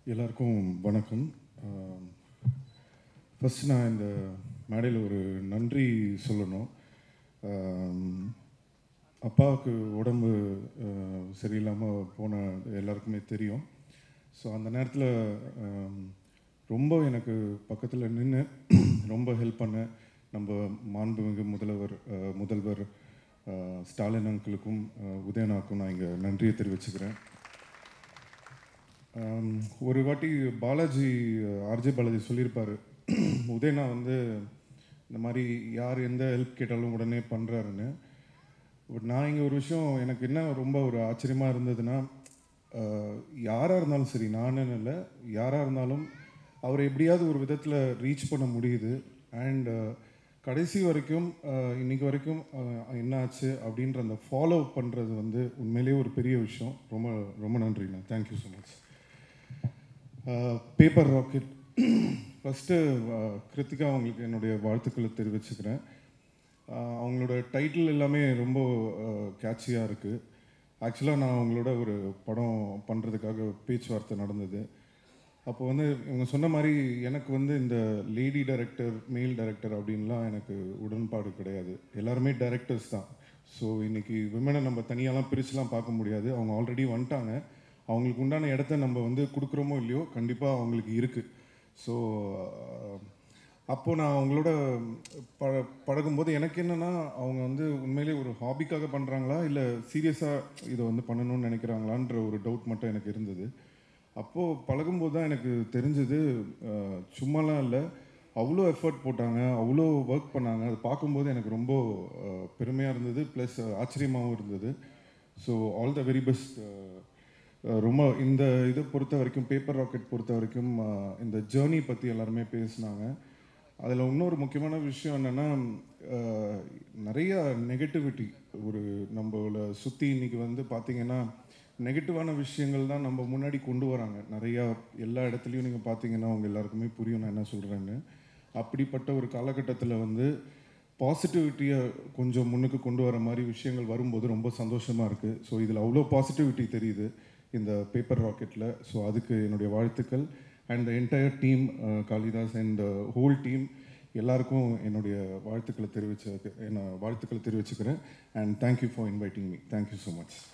எல்லாருக்கும் வணக்கம் ஃபஸ்ட் நான் இந்த மேடையில் ஒரு நன்றி சொல்லணும் ஆம், அப்பாவுக்கு உடம்பு அஹ், சரியில்லாமல் போன எல்லாருக்குமே தெரியும் ஸோ அந்த நேரத்தில் ரொம்ப எனக்கு பக்கத்தில் நின்று ரொம்ப ஹெல்ப் பண்ண நம்ம மாண்புமிகு முதல்வர் அஹ், முதல்வர் அஹ், ஸ்டாலின் அங்கிளுக்கும் அஹ், உதயனாக்கும் நான் இங்கே நன்றியை தெரிவிச்சுக்கிறேன் ஆம், ஒரு வாட்டி பாலாஜி ஆர்ஜே பாலாஜி சொல்லியிருப்பார் உதயனா வந்து இந்த மாதிரி யார் எந்த ஹெல்ப் கேட்டாலும் உடனே பண்ணுறாருன்னு பட் நான் இங்கே ஒரு விஷயம் எனக்கு என்ன ரொம்ப ஒரு ஆச்சரியமாக இருந்ததுன்னா யாராக இருந்தாலும் சரி நானுன்னு இல்லை யாராக இருந்தாலும் அவரை எப்படியாவது ஒரு விதத்தில் ரீச் பண்ண முடியுது அண்ட் கடைசி வரைக்கும் அஹ், இன்னைக்கு வரைக்கும் அஹ், என்ன ஆச்சு அப்படின்ற அந்த ஃபாலோ பண்ணுறது வந்து உண்மையிலேயே ஒரு பெரிய விஷயம் ரொம்ப ரொம்ப நன்றிண்ணா thank you so much paper rocket first Krithika அவங்களுக்கு என்னுடைய வாழ்த்துக்களை தெரிவிச்சுக்கிறேன் ஆஹ் அவங்களோட டைட்டில் எல்லாமே ரொம்ப கேட்சியாக இருக்குது ஆக்சுவலாக நான் அவங்களோட ஒரு படம் பண்ணுறதுக்காக பேச்சுவார்த்தை நடந்தது அப்போ வந்து இவங்க சொன்ன மாதிரி எனக்கு வந்து இந்த லேடி டைரக்டர் மேல் டைரக்டர் அப்படின்லாம் எனக்கு உடன்பாடு கிடையாது எல்லாருமே டைரக்டர்ஸ் தான் ஸோ இன்னைக்கு விமனை நம்ம தனியாலாம் பிரிச்சுலாம் பார்க்க முடியாது அவங்க ஆல்ரெடி வந்துட்டாங்க அவங்களுக்கு உண்டான இடத்த நம்ம வந்து கொடுக்குறோமோ இல்லையோ கண்டிப்பாக அவங்களுக்கு இருக்குது ஸோ அப்போது நான் அவங்களோட ப பழகும்போது எனக்கு என்னென்னா அவங்க வந்து உண்மையிலேயே ஒரு ஹாபிக்காக பண்ணுறாங்களா இல்லை சீரியஸாக இதை வந்து பண்ணணும்னு நினைக்கிறாங்களான்ற ஒரு டவுட் மட்டும் எனக்கு இருந்தது அப்போது பழகும்போது தான் எனக்கு தெரிஞ்சது சும்மாலாம் இல்லை அவ்வளோ எஃபர்ட் போட்டாங்க அவ்வளோ ஒர்க் பண்ணாங்க அது பார்க்கும்போது எனக்கு ரொம்ப பெருமையாக இருந்தது ப்ளஸ் ஆச்சரியமாகவும் இருந்தது so all the very best ரொம்ப இந்த இதை பொறுத்த வரைக்கும் பேப்பர் ராக்கெட் பொறுத்த வரைக்கும் அஹ், இந்த ஜேர்னி பற்றி எல்லாருமே பேசினாங்க அதில் இன்னொரு முக்கியமான விஷயம் என்னென்னா நிறைய நெகட்டிவிட்டி ஒரு நம்மள சுற்றி இன்னைக்கு வந்து பார்த்தீங்கன்னா நெகட்டிவான விஷயங்கள் தான் நம்ம முன்னாடி கொண்டு வராங்க நிறையா எல்லா இடத்துலையும் நீங்கள் பார்த்தீங்கன்னா அவங்க எல்லாருக்குமே புரியும் நான் என்ன சொல்கிறேன்னு அப்படிப்பட்ட ஒரு காலகட்டத்தில் வந்து பாசிட்டிவிட்டியை கொஞ்சம் முன்னுக்கு கொண்டு வர மாதிரி விஷயங்கள் வரும்போது ரொம்ப சந்தோஷமாக இருக்குது ஸோ இதில் அவ்வளோ பாசிட்டிவிட்டி தெரியுது இந்த பேப்பர் ராக்கெட்டில் ஸோ அதுக்கு என்னுடைய வாழ்த்துக்கள் and the entire team Kalidas and whole team எல்லாருக்கும் என்னுடைய வாழ்த்துக்களை தெரிவிச்ச என்ன வாழ்த்துக்களை தெரிவிச்சுக்கிறேன் and thank you for inviting me thank you so much